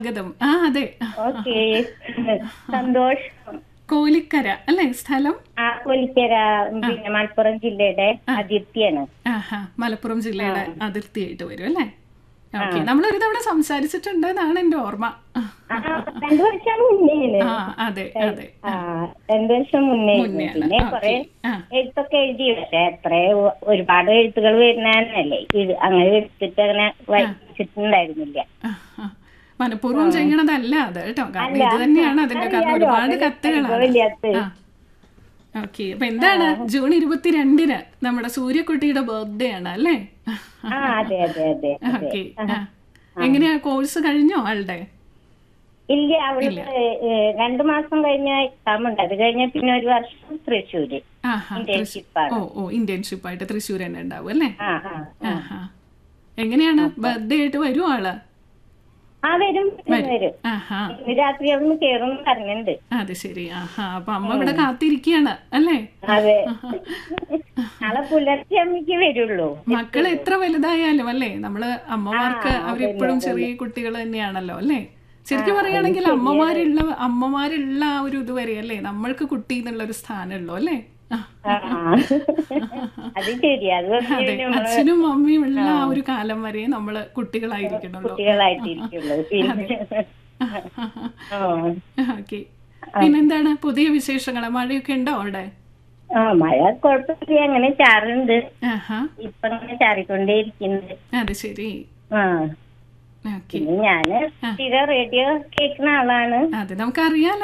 സ്വാഗതം ആ അതെ ഓക്കെ സന്തോഷം കോലിക്കര അല്ലേ സ്ഥലം ആ കൊലിക്കര പിന്നെ മലപ്പുറം ജില്ലയുടെ അതിർത്തിയാണ് ആഹാ മലപ്പുറം ജില്ലയുടെ അതിർത്തിയായിട്ട് വരും അല്ലേ ഓക്കെ നമ്മളൊരു തവണ സംസാരിച്ചിട്ടുണ്ട് എന്നാണ് എന്റെ ഓർമ്മ ആ, രണ്ടു വർഷം മുന്നേ ആ അതെ അതെ ആ രണ്ടു വർഷം മുന്നേ മുന്നെയാണ്. പിന്നെ ഓക്കേ. കൊറേ ആ. എഴുത്തൊക്കെ എഴുതി പക്ഷെ എത്ര ഒരുപാട് എഴുത്തുകൾ വരുന്നതല്ലേ ഇത് അങ്ങനെ എടുത്തിട്ട് അങ്ങനെ വായിച്ചിട്ടുണ്ടായിരുന്നില്ല ആ, ആ. മനഃപൂർവ്വം ചെയ്യണതല്ല അത് കേട്ടോ കാരണം ഇത് തന്നെയാണ് അതിന്റെ കാരണം ഒരുപാട് കത്തുകളാണ് വലിയത് ആ ഓക്കെ അപ്പൊ എന്താണ് ജൂൺ ഇരുപത്തിരണ്ടിന് നമ്മുടെ സൂര്യക്കുട്ടിയുടെ ബർത്ത്ഡേ ആണ് അല്ലേ ആ അതെ അതെ അതെ അതെ ഓക്കെ എങ്ങനെയാ കോഴ്സ് കഴിഞ്ഞോ ആളുടെ ഇല്ല അവിടെ രണ്ടു മാസം കഴിഞ്ഞ എക്സാം ഉണ്ട് അത് കഴിഞ്ഞ പിന്നെ ഒരു വർഷം തൃശ്ശൂര് ആഹാ ഇന്റേൺഷിപ്പ് ആണ് ഓ ഓ ഇന്റേൺഷിപ്പ് ആയിട്ട് തൃശ്ശൂർ തന്നെ ഉണ്ടാവും അല്ലേ ആ ആ ആഹാ എങ്ങനെയാണ് ബർത്ത്ഡേ ആയിട്ട് വരും ആള് ആ വരും വരും, വരും ആഹാ ഇന്ന് രാത്രി ഒന്ന് കേറും പറഞ്ഞിട്ടുണ്ട് അത് ശരി ആഹാ അപ്പൊ അമ്മ ഇവിടെ കാത്തിരിക്കുകയാണ് അല്ലേ അതെ നാളെ പുലർച്ചെ അമ്മയ്ക്ക് വരുള്ളൂ മക്കൾ എത്ര വലുതായാലും അല്ലേ നമ്മള് അമ്മമാർക്ക് അവരെപ്പോഴും ചെറിയ കുട്ടികൾ തന്നെയാണല്ലോ അല്ലേ ശരിക്കും പറയുകയാണെങ്കിൽ അമ്മമാരുള്ള അമ്മമാരുള്ള ആ ഒരു ഇതുവരെ അല്ലേ നമ്മൾക്ക് കുട്ടി എന്നുള്ള ഒരു സ്ഥാനമുള്ളൂ അല്ലേ ആ, ആ, ആ. അത് ശരി അത് അതെ അച്ഛനും അമ്മയും ഉള്ള ആ ഒരു കാലം വരെ നമ്മള് കുട്ടികളായിരിക്കണല്ലോ കുട്ടികളായിട്ടിരിക്കുള്ളൂ പിന്നെ ആ. ഓക്കെ പിന്നെന്താണ് പുതിയ വിശേഷങ്ങൾ മഴയൊക്കെ ഉണ്ടോ അവിടെ ആ മഴ കുഴപ്പമില്ല അങ്ങനെ ചാറുണ്ട് ആഹാ ഇപ്പൊ അങ്ങനെ ചാറിക്കൊണ്ടേയിരിക്കുന്നത് അത് ശരി ആ ഓക്കെ പിന്നെ ഞാന് സ്ഥിരം റേഡിയോ കേൾക്കുന്ന ആളാണ് അത് നമുക്കറിയാലോ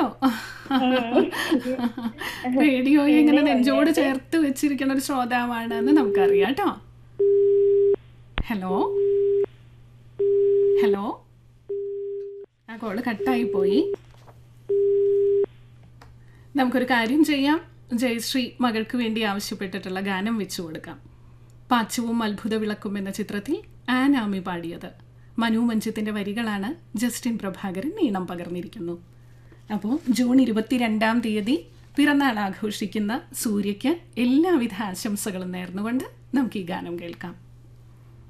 റേഡിയോ ഇങ്ങനെ നെഞ്ചോട് ചേർത്ത് വെച്ചിരിക്കുന്ന ഒരു ശ്രോതാവാണ് എന്ന് നമുക്കറിയാം കേട്ടോ ഹലോ ഹലോ ആ കോള് കട്ടായി പോയി നമുക്കൊരു കാര്യം ചെയ്യാം ജയശ്രീ മകൾക്ക് വേണ്ടി ആവശ്യപ്പെട്ടിട്ടുള്ള ഗാനം വെച്ചു കൊടുക്കാം പാച്ചവും അത്ഭുത വിളക്കും എന്ന ചിത്രത്തിൽ ആനാമി പാടിയത് മനു മഞ്ജിത്തിന്റെ വരികളാണ് ജസ്റ്റിൻ പ്രഭാകരൻ ഈണം പകർന്നിരിക്കുന്നു അപ്പോൾ ജൂൺ ഇരുപത്തിരണ്ടാം തീയതി പിറന്നാൾ ആഘോഷിക്കുന്ന സൂര്യയ്ക്ക് എല്ലാവിധ ആശംസകളും നേർന്നുകൊണ്ട് നമുക്ക് ഈ ഗാനം കേൾക്കാം